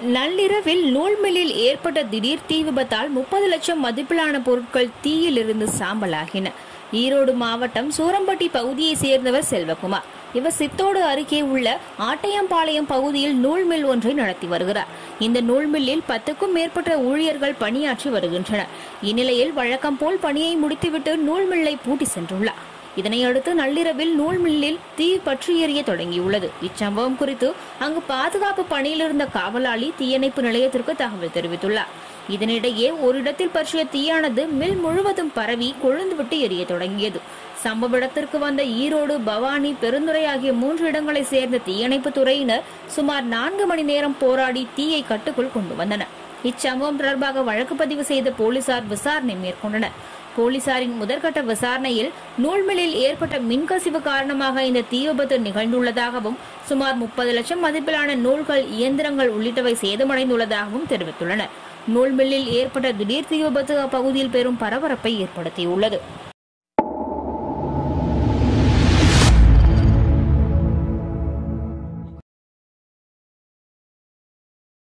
நள்ளிரவில் நூல் மில்லில் ஏற்பட்ட திடீர் தீ விபத்தால் முப்பது லட்சம் மதிப்பிலான பொருட்கள் தீயிலிருந்து சாம்பலாகின ஈரோடு மாவட்டம் சூரம்பட்டி பகுதியை சேர்ந்தவர் செல்வகுமார் இவர் சித்தோடு அருகே உள்ள ஆட்டையம்பாளையம் பகுதியில் நூல் மில் ஒன்றை நடத்தி வருகிறார் இந்த நூல் மில்லில் பத்துக்கும் மேற்பட்ட ஊழியர்கள் பணியாற்றி வருகின்றனர் இந்நிலையில் வழக்கம் போல் பணியை முடித்துவிட்டு நூல் மில்லை பூட்டி சென்றுள்ளார் இதனையடுத்து நள்ளிரவில் நூல் மில்லில் தீ பற்றி எரிய தொடங்கியுள்ளது இச்சம்பவம் குறித்து அங்கு பாதுகாப்பு பணியில் இருந்த காவலாளி தீயணைப்பு நிலையத்திற்கு தகவல் தெரிவித்துள்ளார் இதனிடையே ஒரு இடத்தில் பற்றிய தீயானது மில் முழுவதும் பரவி கொழுந்துவிட்டு எரிய தொடங்கியது சம்பவ இடத்திற்கு வந்த ஈரோடு பவானி பெருந்துறை ஆகிய மூன்று இடங்களை சேர்ந்த தீயணைப்பு துறையினர் சுமார் நான்கு மணி நேரம் போராடி தீயை கட்டுக்குள் கொண்டு வந்தனர் இச்சம்பவம் தொடர்பாக வழக்கு பதிவு செய்த போலீசார் விசாரணை மேற்கொண்டனர் போலீசாரின் முதற்கட்ட விசாரணையில் நூல்மில்லில் ஏற்பட்ட மின்கசிவு காரணமாக இந்த தீ விபத்து நிகழ்ந்துள்ளதாகவும் சுமார் முப்பது லட்சம் மதிப்பிலான நூல்கள் இயந்திரங்கள் உள்ளிட்டவை சேதமடைந்துள்ளதாகவும் தெரிவித்துள்ளனர் நூல் மில்லில் ஏற்பட்ட திடீர் தீ விபத்து அப்பகுதியில் பெரும் பரபரப்பை ஏற்படுத்தியுள்ளது